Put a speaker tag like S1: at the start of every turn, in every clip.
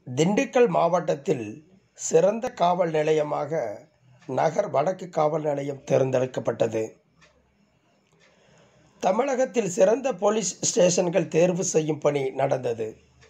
S1: திண்டுக்கல் மாவட்டத்தில் சிறந்த காவல் நிலையமாக நகர் வடக்கு காவல் நிலையம் தேர்ந்தெடுக்கப்பட்டது தமிழகத்தில் சிறந்த போலீஸ் ஸ்டேஷன்கள் தேர்வு செய்யும் பணி நடந்தது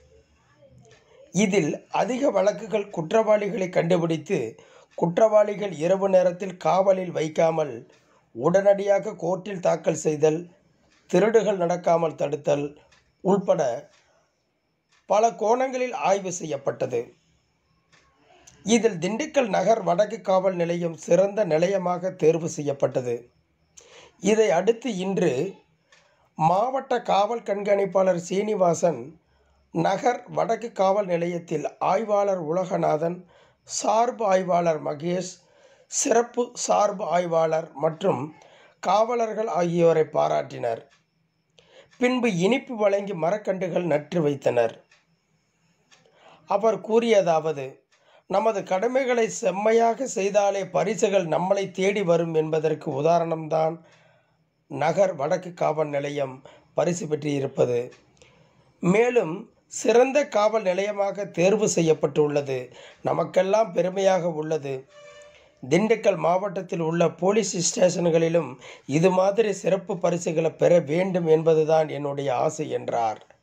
S1: இதில் அதிக வழக்குகள் குற்றவாளிகளை கண்டுபிடித்து குற்றவாளிகள் இரவு நேரத்தில் காவலில் வைக்காமல் உடனடியாக கோர்ட்டில் தாக்கல் செய்தல் திருடுகள் நடக்காமல் தடுத்தல் உள்பட பல கோணங்களில் ஆய்வு செய்யப்பட்டது இதில் திண்டுக்கல் நகர் வடக்கு காவல் நிலையம் சிறந்த நிலையமாக தேர்வு செய்யப்பட்டது இதை அடுத்து இன்று மாவட்ட காவல் கண்காணிப்பாளர் சீனிவாசன் நகர் வடக்கு காவல் நிலையத்தில் ஆய்வாளர் உலகநாதன் சார்பு ஆய்வாளர் மகேஷ் சிறப்பு சார்பு ஆய்வாளர் மற்றும் காவலர்கள் ஆகியோரை பாராட்டினர் பின்பு இனிப்பு வழங்கி மரக்கன்றுகள் நட்டு வைத்தனர் அவர் கூறியதாவது நமது கடமைகளை செம்மையாக செய்தாலே பரிசுகள் நம்மளை தேடி வரும் என்பதற்கு உதாரணம்தான் நகர் வடக்கு காவல் நிலையம் பரிசு பெற்றிருப்பது மேலும் சிறந்த காவல் நிலையமாக தேர்வு செய்யப்பட்டுள்ளது நமக்கெல்லாம் பெருமையாக உள்ளது திண்டுக்கல் மாவட்டத்தில் உள்ள போலீஸ் ஸ்டேஷன்களிலும் இது மாதிரி சிறப்பு பரிசுகளை பெற வேண்டும் என்பதுதான் என்னுடைய ஆசை என்றார்